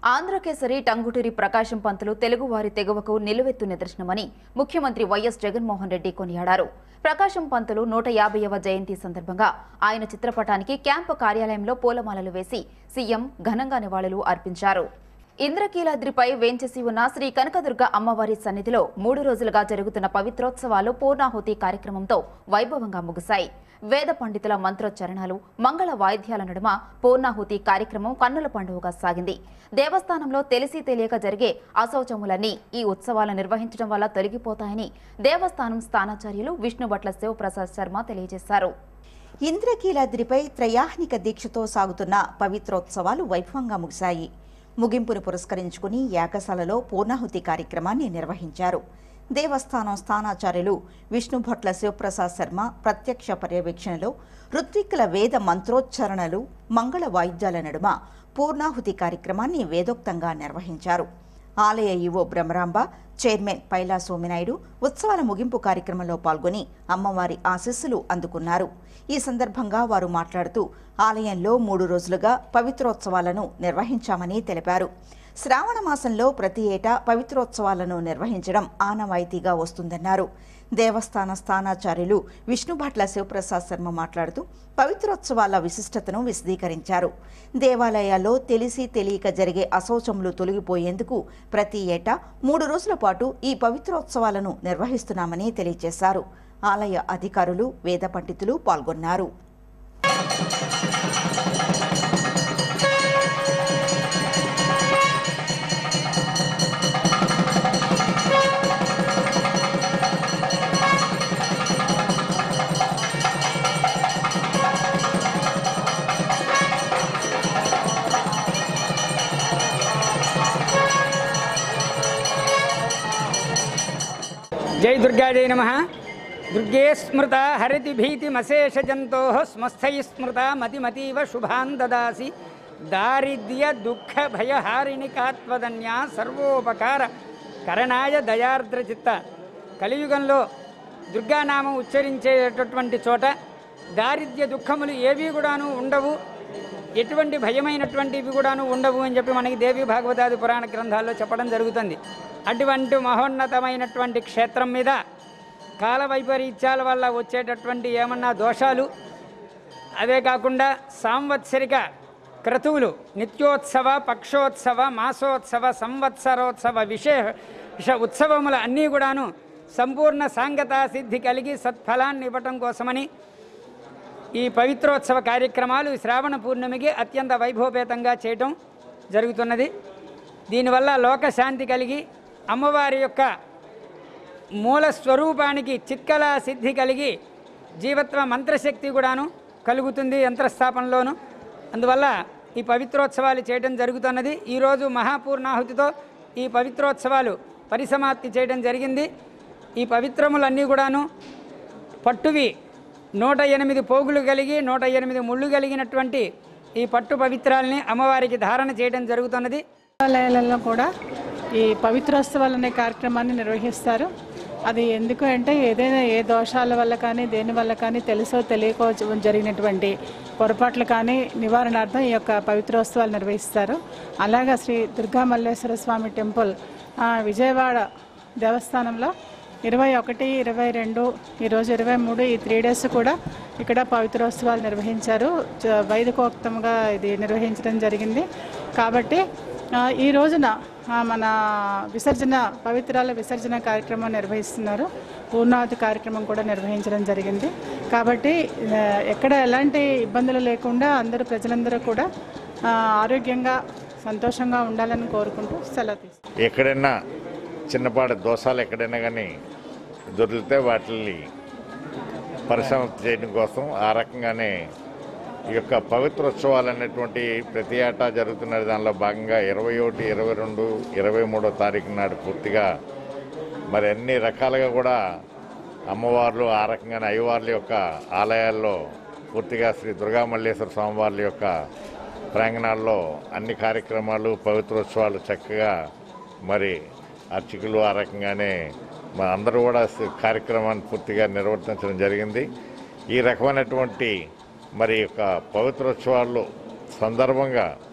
ఆంధ్రకేసరి టంగుటూరి ప్రకాశం పంతులు తెలుగువారి తెగువకు నిలువెత్తు నిదర్శనమని ముఖ్యమంత్రి వైఎస్ జగన్మోహన్ రెడ్డి కొనియాడారు ప్రకాశం పంతులు నూట యాభైవ జయంతి సందర్భంగా ఆయన చిత్రపటానికి క్యాంపు కార్యాలయంలో పూలమాలలు వేసి సీఎం ఘనంగా నివాళులు అర్పించారు ఇంద్రకీలాద్రిపై వేంచేసి ఉన్న శ్రీ కనకదుర్గ అమ్మవారి సన్నిధిలో మూడు రోజులుగా జరుగుతున్న పవిత్రోత్సవాలు పూర్ణాహుతి కార్యక్రమంతో వైభవంగా ముగిశాయి వేద పండితుల మంత్రోచ్చరణాలు మంగళ వాయిద్యాల నడుమ పూర్ణాహుతి కార్యక్రమం కన్నుల పండుగగా సాగింది దేవస్థానంలో తెలిసి తెలియక జరిగే అశౌచములన్నీ ఈ ఉత్సవాలు నిర్వహించడం వల్ల తొలగిపోతాయని దేవస్థానం స్థానాచార్యులు విష్ణుభట్ల శివప్రసాద్ శర్మ తెలియజేశారు ఇంద్రకీలాద్రిపై త్రయాహ్నిక దీక్షతో సాగుతున్న పవిత్రోత్సవాలు వైభవంగా ముగిశాయి ముగింపును పురస్కరించుకుని యాగశాలలో పూర్ణాహుతి కార్యక్రమాన్ని నిర్వహించారు దేవస్థానం స్థానాచార్యులు విష్ణుభట్ల శివప్రసాద్ శర్మ ప్రత్యక్ష పర్యవేక్షణలో ఋత్విక్కుల వేద మంత్రోచ్చరణలు మంగళ వాయిద్యాల నడుమ పూర్ణాహుతి కార్యక్రమాన్ని వేదోక్తంగా నిర్వహించారు ఆలయ ఈవో బ్రహ్మరాంబ చైర్మన్ పైలా సోమినాయుడు ఉత్సవాల ముగింపు కార్యక్రమంలో పాల్గొని అమ్మవారి ఆశీస్సులు అందుకున్నారు ఈ సందర్భంగా వారు మాట్లాడుతూ ఆలయంలో మూడు రోజులుగా పవిత్రోత్సవాలను నిర్వహించామని తెలిపారు శ్రావణ మాసంలో ప్రతి ఏటా పవిత్రోత్సవాలను నిర్వహించడం ఆనవాయితీగా వస్తుందన్నారు దేవస్థాన స్థానాచార్యులు విష్ణుభట్ల శివప్రసాద్ శర్మ మాట్లాడుతూ పవిత్రోత్సవాల విశిష్టతను విశదీకరించారు దేవాలయాల్లో తెలిసి తెలియక జరిగే అశౌచములు తొలగిపోయేందుకు ప్రతి ఏటా మూడు రోజుల పాటు ఈ పవిత్రోత్సవాలను నిర్వహిస్తున్నామని తెలియజేశారు ఆలయ అధికారులు వేద పండితులు పాల్గొన్నారు జై దుర్గాజై నమ దుర్గే స్మృత హరితి భీతిమశేష జంతో స్మస్థై స్మృత మతిమతీవ శుభాన్ దదాసి దారిద్ర్య దుఃఖ భయహారిణి కాత్వదన్యా సర్వోపకార కరణాయ దయార్ద్ర చిత్త కలియుగంలో దుర్గానామం ఉచ్చరించేటటువంటి చోట దారిద్ర్య దుఃఖములు ఏవి కూడాను ఉండవు ఎటువంటి భయమైనటువంటివి కూడాను ఉండవు అని చెప్పి మనకి దేవి భాగవతాది పురాణ గ్రంథాల్లో చెప్పడం జరుగుతుంది అటువంటి మహోన్నతమైనటువంటి క్షేత్రం మీద కాల వైపరీత్యాల వల్ల వచ్చేటటువంటి ఏమన్నా దోషాలు అదే కాకుండా సాంవత్సరిక క్రతువులు నిత్యోత్సవ పక్షోత్సవ మాసోత్సవ సంవత్సరోత్సవ విశేష ఉత్సవములు అన్నీ కూడాను సంపూర్ణ సాంగతా సిద్ధి కలిగి సత్ఫలాన్ని ఇవ్వటం కోసమని ఈ పవిత్రోత్సవ కార్యక్రమాలు ఈ శ్రావణ పూర్ణిమకి అత్యంత వైభవపేతంగా చేయటం జరుగుతున్నది దీనివల్ల లోక శాంతి కలిగి అమ్మవారి యొక్క మూల స్వరూపానికి చిత్కళా సిద్ధి కలిగి జీవత్వ మంత్రశక్తి కూడాను కలుగుతుంది యంత్రస్థాపనలోను అందువల్ల ఈ పవిత్రోత్సవాలు చేయడం జరుగుతున్నది ఈరోజు మహాపూర్ణాహుతితో ఈ పవిత్రోత్సవాలు పరిసమాప్తి చేయడం జరిగింది ఈ పవిత్రములన్నీ కూడాను పట్టువి నూట ఎనిమిది పోగులు కలిగి నూట ఎనిమిది ముళ్ళు కలిగినటువంటి ఈ పట్టు పవిత్రాలని అమ్మవారికి ధారణ చేయడం జరుగుతున్నది దేవాలయాలలో కూడా ఈ పవిత్రోత్సవాలు అనే కార్యక్రమాన్ని నిర్వహిస్తారు అది ఎందుకు అంటే ఏదైనా ఏ దోషాల వల్ల కానీ దేని వల్ల కానీ తెలుసో తెలియకో జ- జరిగినటువంటి పొరపాట్లు కానీ నివారణార్థం ఈ యొక్క పవిత్రోత్సవాలు నిర్వహిస్తారు అలాగా శ్రీ దుర్గా మల్లేశ్వర స్వామి టెంపుల్ ఆ, విజయవాడ దేవస్థానంలో ఇరవై ఒకటి ఇరవై రెండు ఈరోజు ఇరవై మూడు ఈ త్రీ డేస్ కూడా ఇక్కడ పవిత్రోత్సవాలు నిర్వహించారు చ- వైదికోక్తంగా ఇది నిర్వహించడం జరిగింది కాబట్టి ఆ, ఈ రోజున ఆ, మన విసర్జన పవిత్రాల విసర్జన కార్యక్రమం నిర్వహిస్తున్నారు పూర్ణావతి కార్యక్రమం కూడా నిర్వహించడం జరిగింది కాబట్టి ఆ, ఎక్కడ ఎలాంటి ఇబ్బందులు లేకుండా అందరూ ప్రజలందరూ కూడా ఆ, ఆరోగ్యంగా సంతోషంగా ఉండాలని కోరుకుంటూ సెలవు తీసుకుంటాను ఎక్కడైనా చిన్నపాటి దోషాలు ఎక్కడైనా కానీ దొరికితే వాటిని పరిసమాప్తి చేయడం కోసం ఆ రకంగానే ఈ యొక్క పవిత్రోత్సవాలు అనేటువంటి ప్రతి ఏటా జరుగుతున్న దానిలో భాగంగా ఇరవై ఒకటి ఇరవై రెండు ఇరవై మూడో తారీఖు నాడు పూర్తిగా మరి అన్ని రకాలుగా కూడా అమ్మవార్లు ఆ రకంగానే అయ్యవార్ల యొక్క ఆలయాల్లో పూర్తిగా శ్రీ దుర్గా మల్లేశ్వర స్వామివార్ల యొక్క ప్రాంగణాల్లో అన్ని కార్యక్రమాలు పవిత్రోత్సవాలు చక్కగా మరి అర్చకులు ఆ రకంగానే మన అందరూ కూడా స- కార్యక్రమాన్ని పూర్తిగా నిర్వర్తించడం జరిగింది ఈ రకమైనటువంటి మరి యొక్క పవిత్రోత్సవాల్లో సందర్భంగా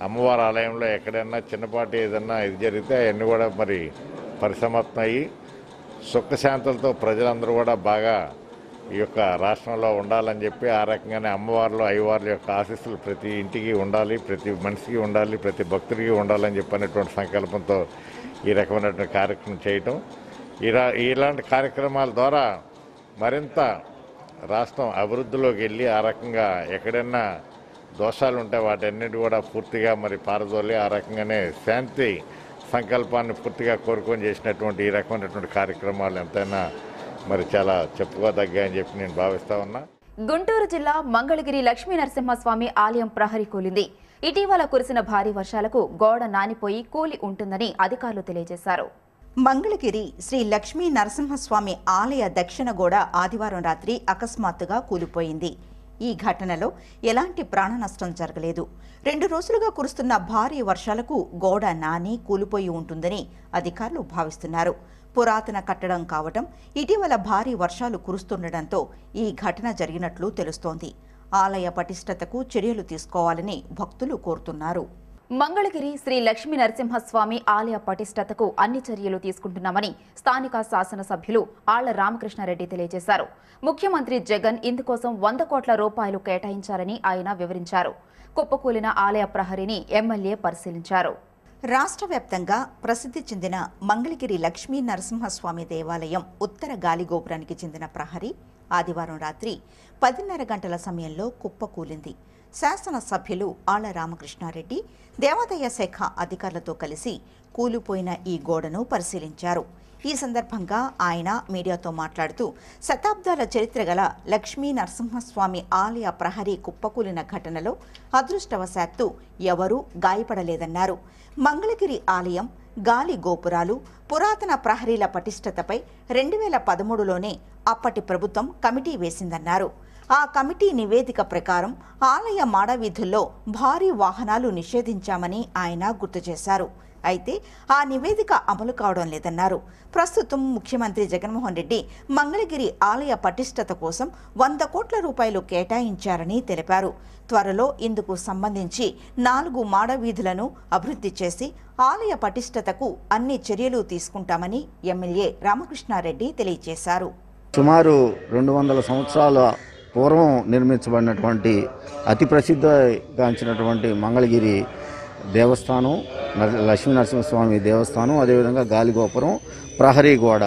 అమ్మవారి ఆలయంలో ఎక్కడైనా చిన్నపాటి ఏదన్నా ఇది జరిగితే అవన్నీ కూడా మరి పరిసమాప్తం అయ్యి సుఖశాంతులతో ప్రజలందరూ కూడా బాగా ఈ యొక్క రాష్ట్రంలో ఉండాలని చెప్పి ఆ రకంగానే అమ్మవార్లు అయ్యవార్ల యొక్క ఆశీస్సులు ప్రతి ఇంటికి ఉండాలి ప్రతి మనిషికి ఉండాలి ప్రతి భక్తుడికి ఉండాలని చెప్పినటువంటి సంకల్పంతో ఈ రకమైనటువంటి కార్యక్రమం చేయటం ఇలా ఇలాంటి కార్యక్రమాల ద్వారా మరింత రాష్ట్రం అభివృద్ధిలోకి వెళ్ళి ఆ రకంగా ఎక్కడైనా దోషాలు ఉంటే వాటన్నిటి కూడా పూర్తిగా మరి పారదోలి ఆ రకంగానే శాంతి సంకల్పాన్ని పూర్తిగా కోరుకొని చేసినటువంటి ఈ రకమైనటువంటి కార్యక్రమాలు ఎంతైనా మరి చాలా చెప్పుకోదగ్గాయని చెప్పి నేను భావిస్తా ఉన్నా గుంటూరు జిల్లా మంగళగిరి లక్ష్మీ నరసింహస్వామి ఆలయం ప్రహరీ కూలింది ఇటీవల కురిసిన భారీ వర్షాలకు గోడ నానిపోయి కూలి ఉంటుందని అధికారులు తెలియజేశారు మంగళగిరి శ్రీ లక్ష్మీ నరసింహస్వామి ఆలయ దక్షిణ గోడ ఆదివారం రాత్రి అకస్మాత్తుగా కూలిపోయింది ఈ ఘటనలో ఎలాంటి ప్రాణ నష్టం జరగలేదు రెండు రోజులుగా కురుస్తున్న భారీ వర్షాలకు గోడ నాని కూలిపోయి ఉంటుందని అధికారులు భావిస్తున్నారు పురాతన కట్టడం కావటం ఇటీవల భారీ వర్షాలు కురుస్తుండటంతో ఈ ఘటన జరిగినట్లు తెలుస్తోంది ఆలయ పటిష్టతకు చర్యలు తీసుకోవాలని భక్తులు కోరుతున్నారు మంగళగిరి శ్రీ లక్ష్మీ నరసింహస్వామి ఆలయ పటిష్టతకు అన్ని చర్యలు తీసుకుంటున్నామని స్థానిక శాసనసభ్యులు ఆళ్ల రామకృష్ణారెడ్డి తెలియజేశారు ముఖ్యమంత్రి జగన్ ఇందుకోసం వంద కోట్ల రూపాయలు కేటాయించారని ఆయన వివరించారు కుప్పకూలిన ఆలయ ప్రహరీని ఎమ్మెల్యే పరిశీలించారు రాష్ట్ర వ్యాప్తంగా ప్రసిద్ధి చెందిన మంగళగిరి లక్ష్మీ నరసింహస్వామి దేవాలయం ఉత్తర గాలిగోపురానికి చెందిన ప్రహరీ ఆదివారం రాత్రి పదిన్నర గంటల సమయంలో కుప్పకూలింది శాసనసభ్యులు ఆళ్ల రామకృష్ణారెడ్డి దేవాదాయ శాఖ అధికారులతో కలిసి కూలిపోయిన ఈ గోడను పరిశీలించారు ఈ సందర్భంగా ఆయన మీడియాతో మాట్లాడుతూ శతాబ్దాల చరిత్ర గల లక్ష్మీ నరసింహస్వామి ఆలయ ప్రహరీ కుప్పకూలిన ఘటనలో అదృష్టవశాత్తు ఎవరూ గాయపడలేదన్నారు మంగళగిరి ఆలయం గాలి గోపురాలు పురాతన ప్రహరీల పటిష్టతపై రెండు వేల పదమూడులోనే అప్పటి ప్రభుత్వం కమిటీ వేసిందన్నారు ఆ కమిటీ నివేదిక ప్రకారం ఆలయ మాడవీధుల్లో భారీ వాహనాలు నిషేధించామని ఆయన గుర్తు చేశారు అయితే ఆ నివేదిక అమలు కావడం లేదన్నారు ప్రస్తుతం ముఖ్యమంత్రి జగన్మోహన్ రెడ్డి మంగళగిరి ఆలయ పటిష్టత కోసం వంద కోట్ల రూపాయలు కేటాయించారని తెలిపారు త్వరలో ఇందుకు సంబంధించి నాలుగు మాడవీధులను అభివృద్ధి చేసి ఆలయ పటిష్టతకు అన్ని చర్యలు తీసుకుంటామని ఎమ్మెల్యే రామకృష్ణారెడ్డి తెలియజేశారు సుమారు రెండు వందల సంవత్సరాల పూర్వం నిర్మించబడినటువంటి అతి ప్రసిద్ధిగాంచినటువంటి మంగళగిరి దేవస్థానం నర- లక్ష్మీ నరసింహస్వామి దేవస్థానం అదేవిధంగా గాలిగోపురం ప్రహరీ గోడ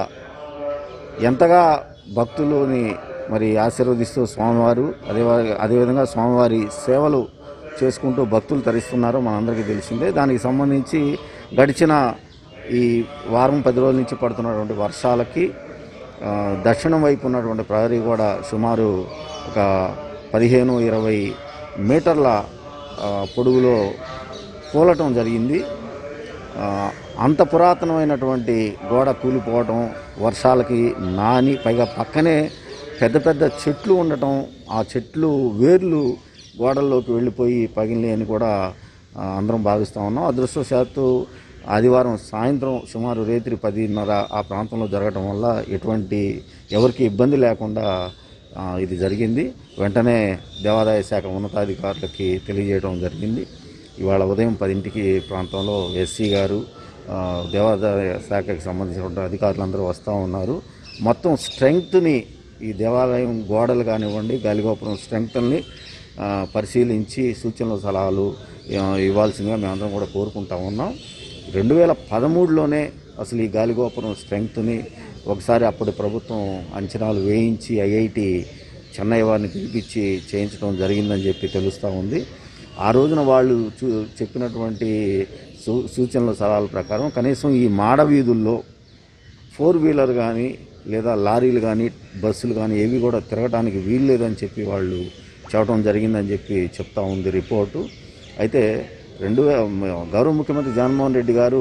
ఎంతగా భక్తులని మరి ఆశీర్వదిస్తూ స్వామివారు అదే అదేవిధంగా స్వామివారి సేవలు చేసుకుంటూ భక్తులు తరిస్తున్నారో మనందరికీ తెలిసిందే దానికి సంబంధించి గడిచిన ఈ వారం పది రోజుల నుంచి పడుతున్నటువంటి వర్షాలకి ఆ, దక్షిణం వైపు ఉన్నటువంటి ప్రహరీ కూడా సుమారు ఒక పదిహేను ఇరవై మీటర్ల ఆ, పొడుగులో కూలటం జరిగింది ఆ, అంత పురాతనమైనటువంటి గోడ కూలిపోవటం వర్షాలకి నాని పైగా పక్కనే పెద్ద పెద్ద చెట్లు ఉండటం ఆ చెట్లు వేర్లు గోడల్లోకి వెళ్ళిపోయి పగిలినాయి అని కూడా ఆ, అందరం భావిస్తూ ఉన్నాం అదృష్టవశాత్తు ఆదివారం సాయంత్రం సుమారు రేత్రి పదిన్నర ఆ ప్రాంతంలో జరగటం వల్ల ఎటువంటి ఎవరికి ఇబ్బంది లేకుండా ఆ, ఇది జరిగింది వెంటనే దేవాదాయ శాఖ ఉన్నతాధికారులకి తెలియజేయడం జరిగింది ఇవాళ ఉదయం పదింటికి ప్రాంతంలో ఎస్సీ గారు ఆ, దేవాదాయ శాఖకి సంబంధించిన అధికారులందరూ వస్తూ ఉన్నారు మొత్తం స్ట్రెంగ్త్ని ఈ దేవాలయం గోడలు కానివ్వండి గాలిగోపురం స్ట్రెంగ్త్ని ఆ, పరిశీలించి సూచనలు సలహాలు ఆ, ఇవ్వాల్సిందిగా మేమందరం కూడా కోరుకుంటా ఉన్నాం రెండు వేల పదమూడులోనే అసలు ఈ గాలిగోపురం స్ట్రెంగ్త్ని ఒకసారి అప్పటి ప్రభుత్వం అంచనాలు వేయించి ఐఐటి చెన్నై వారిని పిలిపించి చేయించడం జరిగిందని చెప్పి తెలుస్తూ ఉంది ఆ రోజున వాళ్ళు చూ చెప్పినటువంటి సూ సూచనల సలహాల ప్రకారం కనీసం ఈ మాడ వీధుల్లో ఫోర్ వీలర్ కానీ లేదా లారీలు కానీ బస్సులు కానీ ఏవి కూడా తిరగడానికి వీలు లేదని చెప్పి వాళ్ళు చెప్పడం జరిగిందని చెప్పి చెప్తా ఉంది రిపోర్టు అయితే రెండు వే- గౌరవ ముఖ్యమంత్రి జగన్మోహన్ రెడ్డి గారు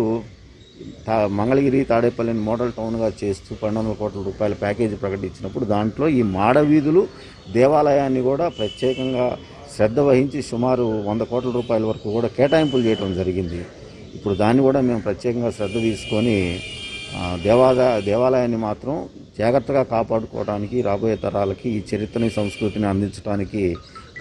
తా మంగళగిరి తాడేపల్లిని మోడల్ టౌన్గా చేస్తూ పన్నెండు వందల కోట్ల రూపాయల ప్యాకేజీ ప్రకటించినప్పుడు దాంట్లో ఈ మాడ వీధులు దేవాలయాన్ని కూడా ప్రత్యేకంగా శ్రద్ధ వహించి సుమారు వంద కోట్ల రూపాయల వరకు కూడా కేటాయింపులు చేయడం జరిగింది ఇప్పుడు దాన్ని కూడా మేము ప్రత్యేకంగా శ్రద్ధ తీసుకొని ఆ, దేవాలయ దేవాలయాన్ని మాత్రం జాగ్రత్తగా కాపాడుకోవడానికి రాబోయే తరాలకి ఈ చరిత్రని సంస్కృతిని అందించడానికి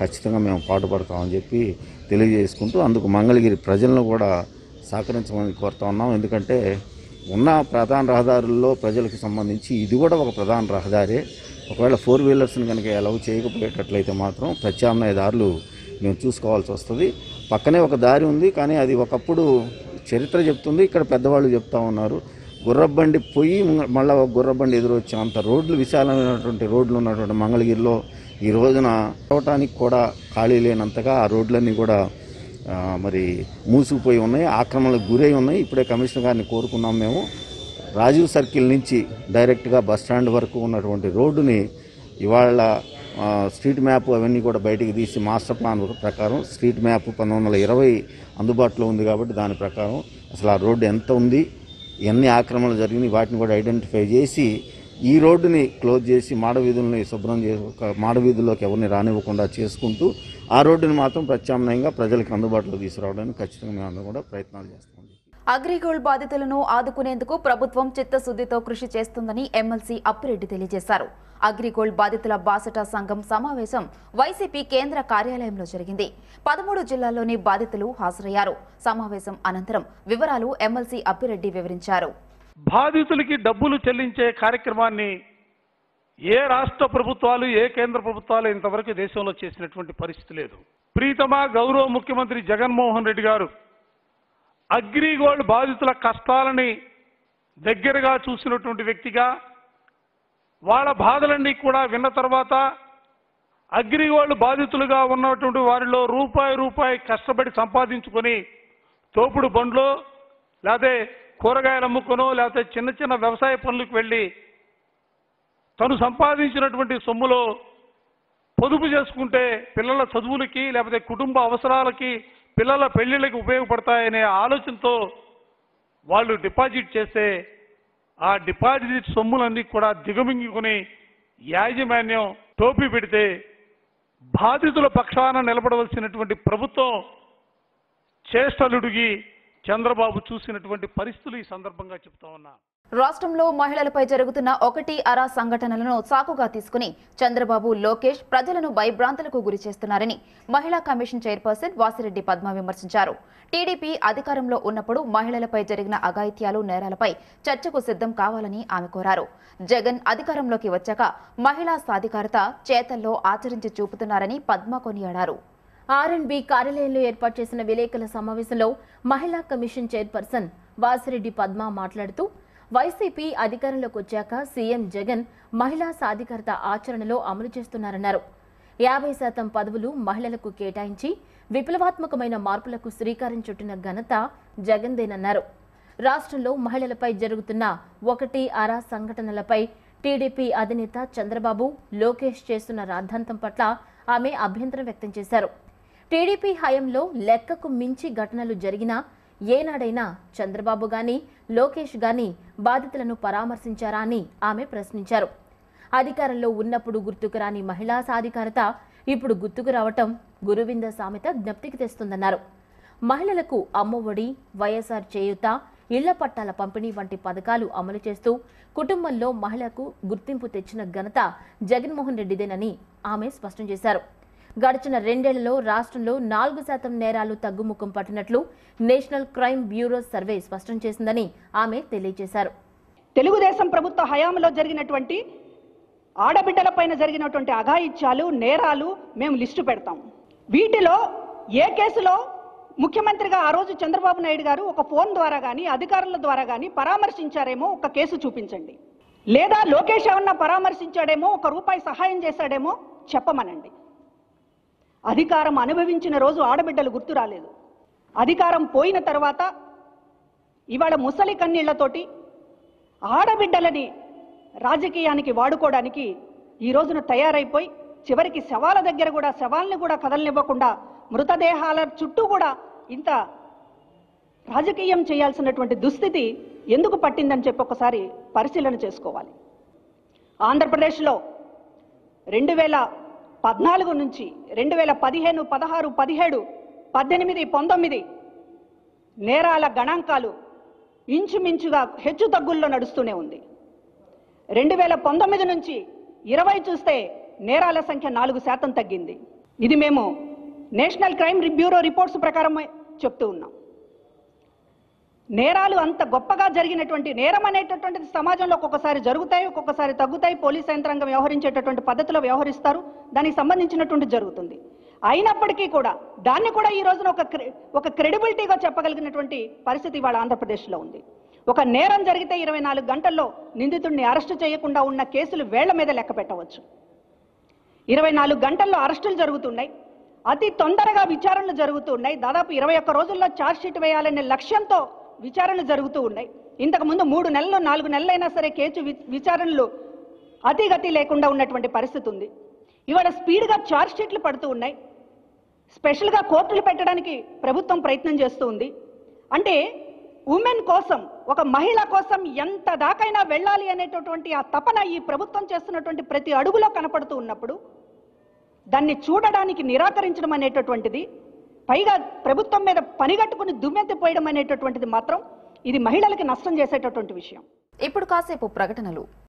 ఖచ్చితంగా మేము పాటుపడతామని చెప్పి తెలియజేసుకుంటూ అందుకు మంగళగిరి ప్రజలను కూడా సహకరించమని కోరుతా ఉన్నాం ఎందుకంటే ఉన్న ప్రధాన రహదారుల్లో ప్రజలకు సంబంధించి ఇది కూడా ఒక ప్రధాన రహదారే ఒకవేళ ఫోర్ వీలర్స్ని కనుక అలౌ చేయకపోయేటట్లయితే మాత్రం ప్రత్యామ్నాయ దారులు మేము చూసుకోవాల్సి వస్తుంది పక్కనే ఒక దారి ఉంది కానీ అది ఒకప్పుడు చరిత్ర చెప్తుంది ఇక్కడ పెద్దవాళ్ళు చెప్తా ఉన్నారు గుర్రబండి పోయి మళ్ళీ ఒక గుర్రబండి ఎదురు అంత రోడ్లు విశాలమైనటువంటి రోడ్లు ఉన్నటువంటి మంగళగిరిలో ఈ రోజున పోవటానికి కూడా ఖాళీ లేనంతగా ఆ రోడ్లన్నీ కూడా ఆ, మరి మూసుకుపోయి ఉన్నాయి ఆక్రమణలకు గురై ఉన్నాయి ఇప్పుడే కమిషనర్ గారిని కోరుకున్నాం మేము రాజీవ్ సర్కిల్ నుంచి డైరెక్ట్గా బస్ స్టాండ్ వరకు ఉన్నటువంటి రోడ్డుని ఇవాళ ఆ, స్ట్రీట్ మ్యాప్ అవన్నీ కూడా బయటికి తీసి మాస్టర్ ప్లాన్ ప్రకారం స్ట్రీట్ మ్యాప్ పంతొమ్మిది వందల ఇరవై అందుబాటులో ఉంది కాబట్టి దాని ప్రకారం అసలు ఆ రోడ్డు ఎంత ఉంది ఎన్ని ఆక్రమణలు జరిగినాయి వాటిని కూడా ఐడెంటిఫై చేసి ఈ రోడ్డుని క్లోజ్ చేసి మాడవీధుల్ని శుభ్రం చేసి మాడవీధుల్లోకి ఎవరిని రానివ్వకుండా చేసుకుంటూ ఆ రోడ్డుని మాత్రం ప్రత్యామ్నాయంగా ప్రజలకు అందుబాటులో తీసుకురావడానికి ఖచ్చితంగా మేము అందరం కూడా ప్రయత్నాలు చేస్తాం అగ్రిగోల్డ్ బాధితులను ఆదుకునేందుకు ప్రభుత్వం చిత్తశుద్ధితో కృషి చేస్తుందని ఎమ్మెల్సీ అప్పిరెడ్డి తెలియజేశారు అగ్రిగోల్డ్ బాధితుల బాసట సంఘం సమావేశం వైసీపీ కేంద్ర కార్యాలయంలో జరిగింది పదమూడు జిల్లాల్లోని బాధితులు హాజరయ్యారు సమావేశం అనంతరం వివరాలు ఎమ్మెల్సీ అప్పిరెడ్డి వివరించారు బాధితులకి డబ్బులు చెల్లించే కార్యక్రమాన్ని ఏ రాష్ట్ర ప్రభుత్వాలు ఏ కేంద్ర ప్రభుత్వాలు ఇంతవరకు దేశంలో చేసినటువంటి పరిస్థితి లేదు ప్రీతమ గౌరవ ముఖ్యమంత్రి జగన్మోహన్ రెడ్డి గారు అగ్రిగోల్డ్ బాధితుల కష్టాలని దగ్గరగా చూసినటువంటి వ్యక్తిగా వాళ్ళ బాధలన్నీ కూడా విన్న తర్వాత అగ్రిగోల్డ్ బాధితులుగా ఉన్నటువంటి వారిలో రూపాయి రూపాయి కష్టపడి సంపాదించుకొని తోపుడు బండ్లో లేకపోతే కూరగాయలు అమ్ముకునో లేకపోతే చిన్న చిన్న వ్యవసాయ పనులకు వెళ్ళి తను సంపాదించినటువంటి సొమ్ములో పొదుపు చేసుకుంటే పిల్లల చదువులకి లేకపోతే కుటుంబ అవసరాలకి పిల్లల పెళ్లిళ్ళకి ఉపయోగపడతాయనే ఆలోచనతో వాళ్ళు డిపాజిట్ చేస్తే ఆ డిపాజిట్ సొమ్ములన్నీ కూడా దిగమింగుకొని యాజమాన్యం టోపీ పెడితే బాధితుల పక్షాన నిలబడవలసినటువంటి ప్రభుత్వం చేష్టలుడిగి చంద్రబాబు చూసినటువంటి పరిస్థితులు ఈ సందర్భంగా చెప్తా ఉన్నా రాష్ట్రంలో మహిళలపై జరుగుతున్న ఒకటి అరా సంఘటనలను సాకుగా తీసుకుని చంద్రబాబు లోకేష్ ప్రజలను భయభ్రాంతులకు గురి చేస్తున్నారని మహిళా కమిషన్ చైర్పర్సన్ వాసిరెడ్డి పద్మ విమర్శించారు టీడీపీ అధికారంలో ఉన్నప్పుడు మహిళలపై జరిగిన అఘాయిత్యాలు నేరాలపై చర్చకు సిద్ధం కావాలని ఆమె కోరారు జగన్ అధికారంలోకి వచ్చాక మహిళా సాధికారత చేతల్లో ఆచరించి చూపుతున్నారని పద్మ కొనియాడారు ఆర్ఎండ్బి కార్యాలయంలో ఏర్పాటు చేసిన విలేకరుల సమావేశంలో మహిళా కమిషన్ చైర్పర్సన్ వాసిరెడ్డి పద్మ మాట్లాడుతూ వైసీపీ అధికారంలోకి వచ్చాక సీఎం జగన్ మహిళా సాధికారత ఆచరణలో అమలు చేస్తున్నారన్నారు యాభై శాతం పదవులు మహిళలకు కేటాయించి విప్లవాత్మకమైన మార్పులకు శ్రీకారం చుట్టిన ఘనత జగన్దేనన్నారు రాష్ట్రంలో మహిళలపై జరుగుతున్న ఒకటి అరా సంఘటనలపై టీడీపీ అధినేత చంద్రబాబు లోకేష్ చేస్తున్న రాద్ధాంతం పట్ల ఆమె అభ్యంతరం వ్యక్తం చేశారు టీడీపీ హయాంలో లెక్కకు మించి ఘటనలు జరిగినా ఏనాడైనా చంద్రబాబు గాని లోకేష్ గాని బాధితులను పరామర్శించారా అని ఆమె ప్రశ్నించారు అధికారంలో ఉన్నప్పుడు గుర్తుకు రాని మహిళా సాధికారత ఇప్పుడు గుర్తుకు రావటం గురువింద సామెత జ్ఞప్తికి తెస్తుందన్నారు మహిళలకు అమ్మఒడి వైఎస్ఆర్ చేయూత ఇళ్ల పట్టాల పంపిణీ వంటి పథకాలు అమలు చేస్తూ కుటుంబంలో మహిళకు గుర్తింపు తెచ్చిన ఘనత జగన్మోహన్ రెడ్డిదేనని ఆమె స్పష్టం చేశారు గడిచిన రెండేళ్లలో రాష్ట్రంలో నాలుగు శాతం నేరాలు తగ్గుముఖం పట్టినట్లు నేషనల్ క్రైమ్ బ్యూరో సర్వే స్పష్టం చేసిందని ఆమె తెలియజేశారు తెలుగుదేశం ప్రభుత్వ హయాంలో జరిగినటువంటి ఆడబిడ్డలపైన జరిగినటువంటి అఘాయిత్యాలు నేరాలు మేము లిస్టు పెడతాం వీటిలో ఏ కేసులో ముఖ్యమంత్రిగా ఆ రోజు చంద్రబాబు నాయుడు గారు ఒక ఫోన్ ద్వారా కానీ అధికారుల ద్వారా కానీ పరామర్శించారేమో ఒక కేసు చూపించండి లేదా లోకేష్ ఏమన్నా పరామర్శించాడేమో ఒక రూపాయి సహాయం చేశాడేమో చెప్పమనండి అధికారం అనుభవించిన రోజు ఆడబిడ్డలు గుర్తు రాలేదు అధికారం పోయిన తర్వాత ఇవాళ ముసలి కన్నీళ్లతోటి ఆడబిడ్డలని రాజకీయానికి వాడుకోవడానికి ఈ రోజున తయారైపోయి చివరికి శవాల దగ్గర కూడా శవాల్ని కూడా కదలనివ్వకుండా మృతదేహాల చుట్టూ కూడా ఇంత రాజకీయం చేయాల్సినటువంటి దుస్థితి ఎందుకు పట్టిందని చెప్పి ఒకసారి పరిశీలన చేసుకోవాలి ఆంధ్రప్రదేశ్లో రెండు వేల పద్నాలుగు నుంచి రెండు వేల పదిహేను పదహారు పదిహేడు పద్దెనిమిది పంతొమ్మిది నేరాల గణాంకాలు ఇంచుమించుగా హెచ్చు తగ్గుల్లో నడుస్తూనే ఉంది రెండు వేల పంతొమ్మిది నుంచి ఇరవై చూస్తే నేరాల సంఖ్య నాలుగు శాతం తగ్గింది ఇది మేము నేషనల్ క్రైమ్ బ్యూరో రిపోర్ట్స్ ప్రకారం చెప్తూ ఉన్నాం నేరాలు అంత గొప్పగా జరిగినటువంటి నేరం అనేటటువంటిది సమాజంలో ఒక్కొక్కసారి జరుగుతాయి ఒక్కొక్కసారి తగ్గుతాయి పోలీస్ యంత్రాంగం వ్యవహరించేటటువంటి పద్ధతిలో వ్యవహరిస్తారు దానికి సంబంధించినటువంటి జరుగుతుంది అయినప్పటికీ కూడా దాన్ని కూడా ఈ రోజున ఒక క్రె- ఒక క్రెడిబిలిటీగా చెప్పగలిగినటువంటి పరిస్థితి ఇవాళ ఆంధ్రప్రదేశ్లో ఉంది ఒక నేరం జరిగితే ఇరవై నాలుగు గంటల్లో నిందితుడిని అరెస్టు చేయకుండా ఉన్న కేసులు వేళ్ల మీద లెక్క పెట్టవచ్చు ఇరవై నాలుగు గంటల్లో అరెస్టులు జరుగుతున్నాయి అతి తొందరగా విచారణలు జరుగుతూ ఉన్నాయి దాదాపు ఇరవై ఒక్క రోజుల్లో ఛార్జ్షీట్ వేయాలనే లక్ష్యంతో విచారణలు జరుగుతూ ఉన్నాయి ఇంతకు ముందు మూడు నెలలు నాలుగు నెలలైనా సరే కేసు వి- విచారణలు అతిగతి లేకుండా ఉన్నటువంటి పరిస్థితి ఉంది ఇవాళ స్పీడ్గా ఛార్జ్షీట్లు పడుతూ ఉన్నాయి స్పెషల్గా కోర్టులు పెట్టడానికి ప్రభుత్వం ప్రయత్నం చేస్తూ ఉంది అంటే ఉమెన్ కోసం ఒక మహిళ కోసం ఎంత దాకైనా వెళ్ళాలి అనేటటువంటి ఆ తపన ఈ ప్రభుత్వం చేస్తున్నటువంటి ప్రతి అడుగులో కనపడుతూ ఉన్నప్పుడు దాన్ని చూడడానికి నిరాకరించడం అనేటటువంటిది పైగా ప్రభుత్వం మీద పనిగట్టుకుని దుమ్మెత్తిపోయడం అనేటటువంటిది మాత్రం ఇది మహిళలకి నష్టం చేసేటటువంటి విషయం ఇప్పుడు కాసేపు ప్రకటనలు